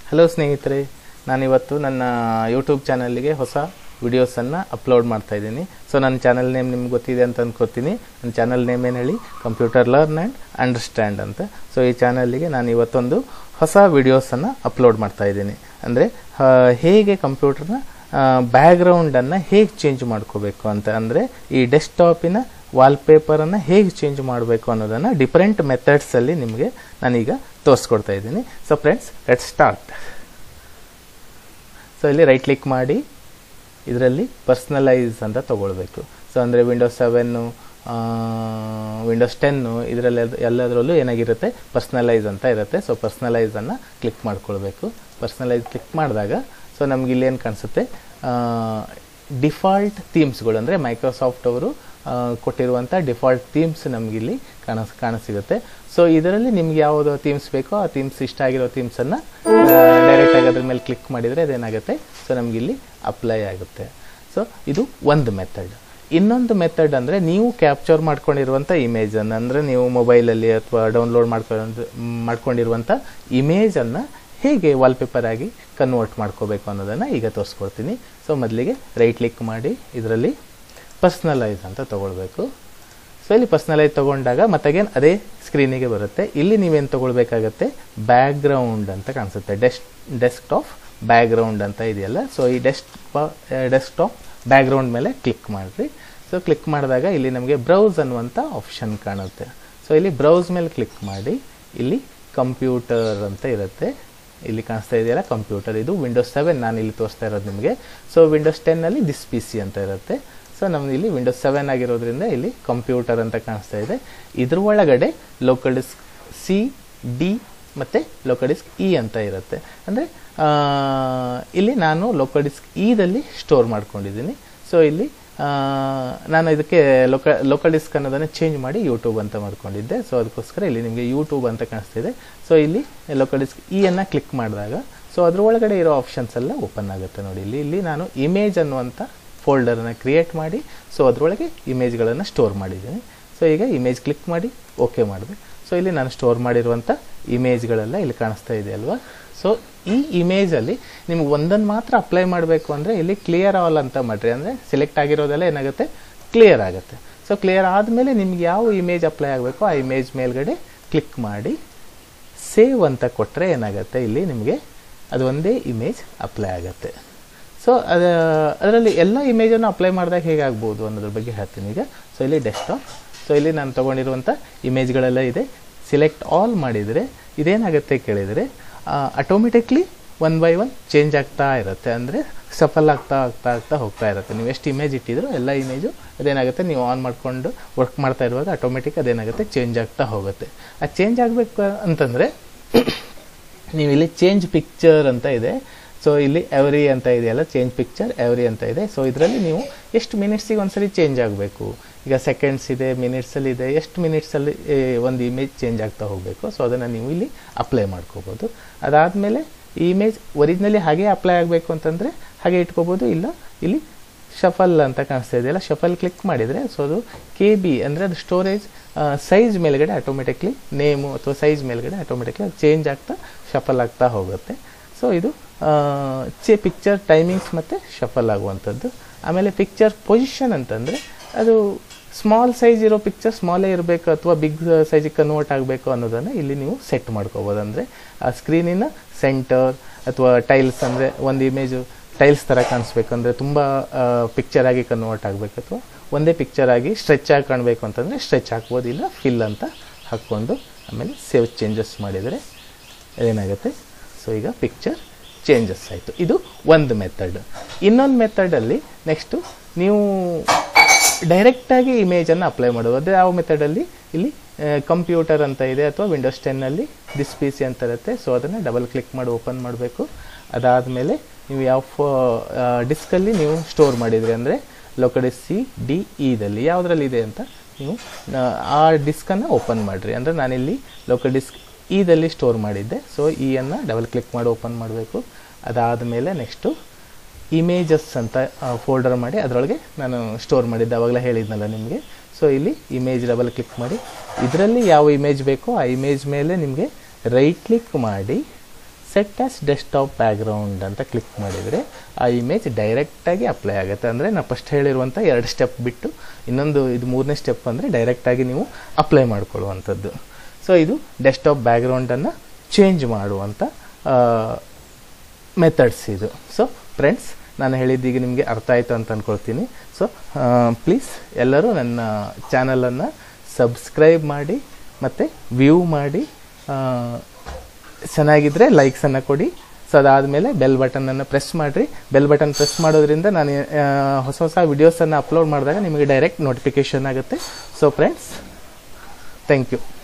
hello ಸ್ನೇಹಿತರೆ ನಾನಿವತ್ತು ನನ್ನ ಯೂಟ್ಯೂಬ್ ಚಾನಲ್ಗೆ ಹೊಸ ವಿಡಿಯೋಸನ್ನು ಅಪ್ಲೋಡ್ ಮಾಡ್ತಾ ಇದ್ದೀನಿ ಸೊ ನನ್ನ ಚಾನಲ್ ನೇಮ್ ನಿಮ್ಗೆ ಗೊತ್ತಿದೆ ಅಂತ ಅಂದ್ಕೋತೀನಿ ನನ್ನ ಚಾನಲ್ ನೇಮ್ ಏನು ಹೇಳಿ ಕಂಪ್ಯೂಟರ್ ಲರ್ನ್ ಆ್ಯಂಡ್ ಅಂಡರ್ಸ್ಟ್ಯಾಂಡ್ ಅಂತ ಸೊ ಈ ಚಾನಲ್ಗೆ ನಾನು ಇವತ್ತೊಂದು ಹೊಸ ವಿಡಿಯೋಸನ್ನು ಅಪ್ಲೋಡ್ ಮಾಡ್ತಾ ಇದ್ದೀನಿ ಅಂದರೆ ಹೇಗೆ ಕಂಪ್ಯೂಟರ್ನ ಬ್ಯಾಕ್ಗ್ರೌಂಡನ್ನು ಹೇಗೆ ಚೇಂಜ್ ಮಾಡ್ಕೋಬೇಕು ಅಂತ ಅಂದರೆ ಈ ಡೆಸ್ಕ್ಟಾಪಿನ ವಾಲ್ಪೇಪರನ್ನು ಹೇಗೆ ಚೇಂಜ್ ಮಾಡಬೇಕು ಅನ್ನೋದನ್ನು ಡಿಫರೆಂಟ್ ಮೆಥಡ್ಸಲ್ಲಿ ನಿಮಗೆ ನಾನೀಗ ತೋರಿಸ್ಕೊಡ್ತಾ ಇದ್ದೀನಿ so friends let start so ಇಲ್ಲಿ ರೈಟ್ ಕ್ಲಿಕ್ ಮಾಡಿ ಇದರಲ್ಲಿ ಪರ್ಸ್ನಲೈಸ್ ಅಂತ ತಗೊಳ್ಬೇಕು ಸೊ ಅಂದರೆ ವಿಂಡೋಸ್ ಸೆವೆನ್ನು ವಿಂಡೋಸ್ ಟೆನ್ನು ಇದರಲ್ಲಿ ಎಲ್ಲದರಲ್ಲೂ ಏನಾಗಿರುತ್ತೆ ಪರ್ಸ್ನಲೈಸ್ ಅಂತ ಇರುತ್ತೆ ಸೊ ಪರ್ಸ್ನಲೈಸನ್ನು ಕ್ಲಿಕ್ ಮಾಡ್ಕೊಳ್ಬೇಕು ಪರ್ಸ್ನಲೈಸ್ ಕ್ಲಿಕ್ ಮಾಡಿದಾಗ ಸೊ ನಮ್ಗೆ ಇಲ್ಲಿ ಏನು ಕಾಣಿಸುತ್ತೆ ಡಿಫಾಲ್ಟ್ ಥೀಮ್ಸ್ಗಳು ಅಂದರೆ ಮೈಕ್ರೋಸಾಫ್ಟ್ ಅವರು ಕೊಟ್ಟಿರುವಂಥ ಡಿಫಾಲ್ಟ್ ಥೀಮ್ಸ್ ನಮಗಿಲ್ಲಿ ಕಾಣಿಸ್ ಕಾಣಸಿಗುತ್ತೆ ಸೊ ಇದರಲ್ಲಿ ನಿಮ್ಗೆ ಯಾವುದು ಥೀಮ್ಸ್ ಬೇಕೋ ಆ ಥೀಮ್ಸ್ ಇಷ್ಟ ಆಗಿರೋ ಥೀಮ್ಸನ್ನು ಡೈರೆಕ್ಟಾಗಿ ಅದ್ರ ಮೇಲೆ ಕ್ಲಿಕ್ ಮಾಡಿದರೆ ಅದೇನಾಗುತ್ತೆ ಸೊ ನಮಗಿಲ್ಲಿ ಅಪ್ಲೈ ಆಗುತ್ತೆ ಸೊ ಇದು ಒಂದು ಮೆಥಡ್ ಇನ್ನೊಂದು ಮೆಥಡ್ ಅಂದರೆ ನೀವು ಕ್ಯಾಪ್ಚರ್ ಮಾಡ್ಕೊಂಡಿರುವಂಥ ಇಮೇಜನ್ನು ಅಂದರೆ ನೀವು ಮೊಬೈಲಲ್ಲಿ ಅಥವಾ ಡೌನ್ಲೋಡ್ ಮಾಡ್ಕೊಂಡು ಮಾಡ್ಕೊಂಡಿರುವಂಥ ಇಮೇಜನ್ನು ಹೇಗೆ ವಾಲ್ಪೇಪರ್ ಆಗಿ ಕನ್ವರ್ಟ್ ಮಾಡ್ಕೋಬೇಕು ಅನ್ನೋದನ್ನು ಈಗ ತೋರಿಸ್ಕೊಡ್ತೀನಿ ಸೊ ಮೊದಲಿಗೆ ರೈಟ್ ಕ್ಲಿಕ್ ಮಾಡಿ ಇದರಲ್ಲಿ ಪರ್ಸ್ನಲೈಸ್ ಅಂತ ತೊಗೊಳ್ಬೇಕು ಸೊ ಇಲ್ಲಿ ಪರ್ಸ್ನಲೈಸ್ ತೊಗೊಂಡಾಗ ಮತ್ತಾಗೇನು ಅದೇ ಸ್ಕ್ರೀನಿಗೆ ಬರುತ್ತೆ ಇಲ್ಲಿ ನೀವೇನು ತೊಗೊಳ್ಬೇಕಾಗತ್ತೆ ಬ್ಯಾಕ್ಗ್ರೌಂಡ್ ಅಂತ ಕಾಣಿಸುತ್ತೆ ಡೆಸ್ಕ್ ಡೆಸ್ಕ್ಟಾಪ್ ಬ್ಯಾಕ್ಗ್ರೌಂಡ್ ಅಂತ ಇದೆಯಲ್ಲ ಸೊ ಈ ಡೆಸ್ಕ್ ಡೆಸ್ಕ್ಟಾಪ್ ಬ್ಯಾಕ್ಗ್ರೌಂಡ್ ಮೇಲೆ ಕ್ಲಿಕ್ ಮಾಡಿರಿ ಸೊ ಕ್ಲಿಕ್ ಮಾಡಿದಾಗ ಇಲ್ಲಿ ನಮಗೆ ಬ್ರೌಸ್ ಅನ್ನುವಂಥ ಆಪ್ಷನ್ ಕಾಣುತ್ತೆ ಸೊ ಇಲ್ಲಿ ಬ್ರೌಸ್ ಮೇಲೆ ಕ್ಲಿಕ್ ಮಾಡಿ ಇಲ್ಲಿ ಕಂಪ್ಯೂಟರ್ ಅಂತ ಇರುತ್ತೆ ಇಲ್ಲಿ ಕಾಣಿಸ್ತಾ ಇದೆಯಲ್ಲ ಕಂಪ್ಯೂಟರ್ ಇದು ವಿಂಡೋಸ್ ಸೆವೆನ್ ನಾನು ಇಲ್ಲಿ ತೋರಿಸ್ತಾ ಇರೋದು ನಿಮಗೆ ಸೊ ವಿಂಡೋಸ್ ಟೆನ್ನಲ್ಲಿ ದಿಸ್ ಪಿ ಸಿ ಅಂತ ಇರುತ್ತೆ ಸೊ ನಮ್ದು ಇಲ್ಲಿ ವಿಂಡೋಸ್ ಸೆವೆನ್ ಆಗಿರೋದ್ರಿಂದ ಇಲ್ಲಿ ಕಂಪ್ಯೂಟರ್ ಅಂತ ಕಾಣಿಸ್ತಾ ಇದೆ ಇದ್ರ ಒಳಗಡೆ ಲೋಕಲ್ ಡಿಸ್ಕ್ ಸಿ ಡಿ ಮತ್ತು ಲೋಕಲ್ ಡಿಸ್ಕ್ ಇ ಅಂತ ಇರುತ್ತೆ ಅಂದರೆ ಇಲ್ಲಿ ನಾನು ಲೋಕಲ್ ಡಿಸ್ಕ್ ಇದಲ್ಲಿ ಸ್ಟೋರ್ ಮಾಡ್ಕೊಂಡಿದ್ದೀನಿ ಸೊ ಇಲ್ಲಿ ನಾನು ಇದಕ್ಕೆ ಲೋಕ ಲೋಕಲ್ ಡಿಸ್ಕ್ ಅನ್ನೋದನ್ನು ಚೇಂಜ್ ಮಾಡಿ ಯೂಟ್ಯೂಬ್ ಅಂತ ಮಾಡ್ಕೊಂಡಿದ್ದೆ ಸೊ ಅದಕ್ಕೋಸ್ಕರ ಇಲ್ಲಿ ನಿಮಗೆ ಯೂಟ್ಯೂಬ್ ಅಂತ ಕಾಣಿಸ್ತಿದೆ ಸೊ ಇಲ್ಲಿ ಲೋಕಲ್ ಡಿಸ್ಕ್ ಇ ಅನ್ನು ಕ್ಲಿಕ್ ಮಾಡಿದಾಗ ಸೊ ಅದ್ರ ಒಳಗಡೆ ಇರೋ ಆಪ್ಷನ್ಸ್ ಎಲ್ಲ ಓಪನ್ ಆಗುತ್ತೆ ನೋಡಿ ಇಲ್ಲಿ ಇಲ್ಲಿ ನಾನು ಇಮೇಜ್ ಅನ್ನುವಂಥ ಫೋಲ್ಡರನ್ನು ಕ್ರಿಯೇಟ್ ಮಾಡಿ ಸೊ ಅದರೊಳಗೆ ಇಮೇಜ್ಗಳನ್ನು ಸ್ಟೋರ್ ಮಾಡಿದ್ದೀನಿ ಸೊ ಈಗ ಇಮೇಜ್ ಕ್ಲಿಕ್ ಮಾಡಿ ಓಕೆ ಮಾಡಿದೆ ಸೊ ಇಲ್ಲಿ ನಾನು ಸ್ಟೋರ್ ಮಾಡಿರುವಂಥ ಇಮೇಜ್ಗಳೆಲ್ಲ ಇಲ್ಲಿ ಕಾಣಿಸ್ತಾ ಇದೆ ಅಲ್ವಾ ಸೊ ಈ ಇಮೇಜಲ್ಲಿ ನಿಮ್ಗೆ ಒಂದನ್ನು ಮಾತ್ರ ಅಪ್ಲೈ ಮಾಡಬೇಕು ಅಂದರೆ ಇಲ್ಲಿ ಕ್ಲಿಯರ್ ಆಲ್ ಅಂತ ಮಾಡಿರಿ ಅಂದರೆ ಸೆಲೆಕ್ಟ್ ಆಗಿರೋದೆಲ್ಲ ಏನಾಗುತ್ತೆ ಕ್ಲಿಯರ್ ಆಗುತ್ತೆ ಸೊ ಕ್ಲಿಯರ್ ಆದಮೇಲೆ ನಿಮ್ಗೆ ಯಾವ ಇಮೇಜ್ ಅಪ್ಲೈ ಆಗಬೇಕು ಆ ಇಮೇಜ್ ಮೇಲ್ಗಡೆ ಕ್ಲಿಕ್ ಮಾಡಿ ಸೇವ್ ಅಂತ ಕೊಟ್ಟರೆ ಏನಾಗುತ್ತೆ ಇಲ್ಲಿ ನಿಮಗೆ ಅದು ಒಂದೇ ಇಮೇಜ್ ಅಪ್ಲೈ ಆಗುತ್ತೆ ಸೊ ಅದು ಅದರಲ್ಲಿ ಎಲ್ಲ ಇಮೇಜನ್ನು ಅಪ್ಲೈ ಮಾಡಿದಾಗ ಹೇಗಾಗ್ಬೋದು ಅನ್ನೋದ್ರ ಬಗ್ಗೆ ಹೇಳ್ತೀನಿ ಈಗ ಸೊ ಇಲ್ಲಿ ಡೆಸ್ಕ್ಟಾಪ್ ಸೊ ಇಲ್ಲಿ ನಾನು ತೊಗೊಂಡಿರುವಂಥ ಇಮೇಜ್ಗಳೆಲ್ಲ ಇದೆ ಸಿಲೆಕ್ಟ್ ಆಲ್ ಮಾಡಿದರೆ ಇದೇನಾಗುತ್ತೆ ಕೇಳಿದರೆ automatically one by one change ಆಗ್ತಾ ಇರುತ್ತೆ ಅಂದರೆ ಸಫಲ್ ಆಗ್ತಾ ಆಗ್ತಾ ಆಗ್ತಾ ಹೋಗ್ತಾ ಇರುತ್ತೆ ನೀವು ಎಷ್ಟು ಇಮೇಜ್ ಇಟ್ಟಿದ್ರು ಎಲ್ಲ ಇಮೇಜು ಅದೇನಾಗುತ್ತೆ ನೀವು ಆನ್ ಮಾಡಿಕೊಂಡು ವರ್ಕ್ ಮಾಡ್ತಾ ಇರುವಾಗ ಆಟೋಮೆಟಿಕ್ ಅದೇನಾಗುತ್ತೆ ಚೇಂಜ್ ಆಗ್ತಾ ಹೋಗುತ್ತೆ ಆ ಚೇಂಜ್ ಆಗಬೇಕು ಅಂತಂದರೆ ನೀವು ಇಲ್ಲಿ ಚೇಂಜ್ ಪಿಕ್ಚರ್ ಅಂತ ಇದೆ ಸೊ ಇಲ್ಲಿ ಎವ್ರಿ ಅಂತ ಇದೆಯಲ್ಲ ಚೇಂಜ್ ಪಿಕ್ಚರ್ ಎವ್ರಿ ಅಂತ ಇದೆ ಸೊ ಇದರಲ್ಲಿ ನೀವು ಎಷ್ಟು ಮಿನಿಟ್ಸಿಗೆ ಒಂದ್ಸರಿ ಚೇಂಜ್ ಆಗಬೇಕು ಈಗ ಸೆಕೆಂಡ್ಸ್ ಇದೆ ಮಿನಿಟ್ಸಲ್ಲಿ ಇದೆ ಎಷ್ಟು ಮಿನಿಟ್ಸಲ್ಲಿ ಒಂದು ಇಮೇಜ್ ಚೇಂಜ್ ಆಗ್ತಾ ಹೋಗಬೇಕು ಸೊ ಅದನ್ನು ನೀವು ಇಲ್ಲಿ ಅಪ್ಲೈ ಮಾಡ್ಕೋಬೋದು ಅದಾದಮೇಲೆ ಈ ಇಮೇಜ್ ಒರಿಜಿನಲಿ ಹಾಗೆ ಅಪ್ಲೈ ಆಗಬೇಕು ಅಂತಂದರೆ ಹಾಗೆ ಇಟ್ಕೋಬೋದು ಇಲ್ಲ ಇಲ್ಲಿ ಶಫಲ್ ಅಂತ ಕಾಣಿಸ್ತಾ ಇದೆಯಲ್ಲ ಶಫಲ್ ಕ್ಲಿಕ್ ಮಾಡಿದರೆ ಸೊ ಅದು ಕೆ ಬಿ ಅಂದರೆ ಅದು ಸ್ಟೋರೇಜ್ ಸೈಜ್ ಮೇಲ್ಗಡೆ ಆಟೋಮೆಟಿಕ್ಲಿ ನೇಮು ಅಥವಾ ಸೈಜ್ ಮೇಲ್ಗಡೆ ಆಟೋಮೆಟಿಕ್ಲಿ ಅದು ಚೇಂಜ್ ಆಗ್ತಾ ಶಫಲ್ ಆಗ್ತಾ ಹೋಗುತ್ತೆ ಸೊ ಇದು ಚೆ ಪಿಕ್ಚರ್ ಟೈಮಿಂಗ್ಸ್ ಮತ್ತು ಶಫಲ್ ಆಗುವಂಥದ್ದು ಆಮೇಲೆ ಪಿಕ್ಚರ್ ಪೊಸಿಷನ್ ಅಂತಂದರೆ ಅದು ಸ್ಮಾಲ್ ಸೈಜ್ ಇರೋ ಪಿಕ್ಚರ್ ಸ್ಮಾಲೇ ಇರಬೇಕು ಅಥವಾ ಬಿಗ್ ಸೈಜಿಗೆ ಕನ್ವರ್ಟ್ ಆಗಬೇಕು ಅನ್ನೋದನ್ನು ಇಲ್ಲಿ ನೀವು ಸೆಟ್ ಮಾಡ್ಕೋಬೋದು ಅಂದರೆ ಆ ಸ್ಕ್ರೀನಿನ ಸೆಂಟರ್ ಅಥವಾ ಟೈಲ್ಸ್ ಅಂದರೆ ಒಂದು ಇಮೇಜು ಟೈಲ್ಸ್ ಥರ ಕಾಣಿಸ್ಬೇಕು ಅಂದರೆ ತುಂಬ ಪಿಕ್ಚರ್ ಆಗಿ ಕನ್ವರ್ಟ್ ಆಗಬೇಕು ಅಥವಾ ಒಂದೇ ಪಿಕ್ಚರ್ ಆಗಿ ಸ್ಟ್ರೆಚ್ ಆಗಿ ಕಾಣಬೇಕು ಅಂತಂದರೆ ಸ್ಟ್ರೆಚ್ ಹಾಕ್ಬೋದು ಇಲ್ಲ ಫಿಲ್ ಅಂತ ಹಾಕ್ಕೊಂಡು ಆಮೇಲೆ ಸೇವ್ ಚೇಂಜಸ್ ಮಾಡಿದರೆ ಏನಾಗುತ್ತೆ ಸೊ ಈಗ ಪಿಕ್ಚರ್ ಚೇಂಜಸ್ ಆಯಿತು ಇದು ಒಂದು ಮೆಥಡ್ ಇನ್ನೊಂದು ಮೆಥಡಲ್ಲಿ ನೆಕ್ಸ್ಟು ನೀವು ಡೈರೆಕ್ಟಾಗಿ ಇಮೇಜನ್ನು ಅಪ್ಲೈ ಮಾಡೋದು ಅದೇ ಯಾವ ಮೆಥಡಲ್ಲಿ ಇಲ್ಲಿ ಕಂಪ್ಯೂಟರ್ ಅಂತ ಇದೆ ಅಥವಾ ವಿಂಡೋಸ್ ಟೆನ್ನಲ್ಲಿ ದಿಸ್ ಪಿ ಸಿ ಅಂತ ಇರುತ್ತೆ ಸೊ ಅದನ್ನು ಡಬಲ್ ಕ್ಲಿಕ್ ಮಾಡಿ ಓಪನ್ ಮಾಡಬೇಕು ಅದಾದಮೇಲೆ ನೀವು ಯಾವ ಫೋ ಡಿಸ್ಕಲ್ಲಿ ನೀವು ಸ್ಟೋರ್ ಮಾಡಿದ್ರಿ ಅಂದರೆ ಲೋಕಡಿಸ್ ಸಿ ಡಿ ಇದಲ್ಲಿ ಯಾವುದರಲ್ಲಿ ಇದೆ ಅಂತ ನೀವು ಆ ಡಿಸ್ಕನ್ನು ಓಪನ್ ಮಾಡಿರಿ ಅಂದರೆ ನಾನಿಲ್ಲಿ ಲೋಕಲ್ ಡಿಸ್ಕ್ ಇದಲ್ಲಿ ಸ್ಟೋರ್ ಮಾಡಿದ್ದೆ ಸೊ ಈ ಅನ್ನು ಡಬಲ್ ಕ್ಲಿಕ್ ಮಾಡಿ ಓಪನ್ ಮಾಡಬೇಕು ಅದಾದಮೇಲೆ ನೆಕ್ಸ್ಟು ಇಮೇಜಸ್ ಅಂತ ಫೋಲ್ಡರ್ ಮಾಡಿ ಅದರೊಳಗೆ ನಾನು ಸ್ಟೋರ್ ಮಾಡಿದ್ದೆ ಅವಾಗಲೇ ಹೇಳಿದ್ನಲ್ಲ ನಿಮಗೆ ಸೊ ಇಲ್ಲಿ ಇಮೇಜ್ ಡಬಲ್ ಕ್ಲಿಕ್ ಮಾಡಿ ಇದರಲ್ಲಿ ಯಾವ ಇಮೇಜ್ ಬೇಕೋ ಆ ಇಮೇಜ್ ಮೇಲೆ ನಿಮಗೆ ರೈಟ್ ಕ್ಲಿಕ್ ಮಾಡಿ ಸೆಟ್ ಆಸ್ ಡೆಸ್ಕ್ಟಾಪ್ ಬ್ಯಾಕ್ಗ್ರೌಂಡ್ ಅಂತ ಕ್ಲಿಕ್ ಮಾಡಿದರೆ ಆ ಇಮೇಜ್ ಡೈರೆಕ್ಟಾಗಿ ಅಪ್ಲೈ ಆಗುತ್ತೆ ಅಂದರೆ ನಾನು ಫಸ್ಟ್ ಹೇಳಿರುವಂಥ ಎರಡು ಸ್ಟೆಪ್ ಬಿಟ್ಟು ಇನ್ನೊಂದು ಇದು ಮೂರನೇ ಸ್ಟೆಪ್ ಅಂದರೆ ಡೈರೆಕ್ಟಾಗಿ ನೀವು ಅಪ್ಲೈ ಮಾಡ್ಕೊಳ್ಳುವಂಥದ್ದು ಸೊ ಇದು ಡೆಸ್ಕ್ಟಾಪ್ ಬ್ಯಾಕ್ಗ್ರೌಂಡನ್ನು ಚೇಂಜ್ ಮಾಡುವಂಥ ಮೆಥಡ್ಸ್ ಇದು ಸೊ ಫ್ರೆಂಡ್ಸ್ ನಾನು ಹೇಳಿದ್ದೀಗ ನಿಮಗೆ ಅರ್ಥ ಆಯಿತು ಅಂತ ಅಂದ್ಕೊಳ್ತೀನಿ ಸೊ ಪ್ಲೀಸ್ ಎಲ್ಲರೂ ನನ್ನ ಚಾನಲನ್ನು ಸಬ್ಸ್ಕ್ರೈಬ್ ಮಾಡಿ ಮತ್ತು ವ್ಯೂ ಮಾಡಿ ಆ, ಚೆನ್ನಾಗಿದ್ದರೆ ಲೈಕ್ಸನ್ನು ಕೊಡಿ ಸೊ ಅದಾದಮೇಲೆ ಬೆಲ್ ಬಟನನ್ನು ಪ್ರೆಸ್ ಮಾಡಿರಿ ಬೆಲ್ ಬಟನ್ ಪ್ರೆಸ್ ಮಾಡೋದ್ರಿಂದ ನಾನು ಆ, ಹೊಸ ಹೊಸ ವಿಡಿಯೋಸನ್ನು ಅಪ್ಲೋಡ್ ಮಾಡಿದಾಗ ನಿಮಗೆ ಡೈರೆಕ್ಟ್ ನೋಟಿಫಿಕೇಷನ್ ಆಗುತ್ತೆ ಸೊ ಫ್ರೆಂಡ್ಸ್ ಥ್ಯಾಂಕ್ ಯು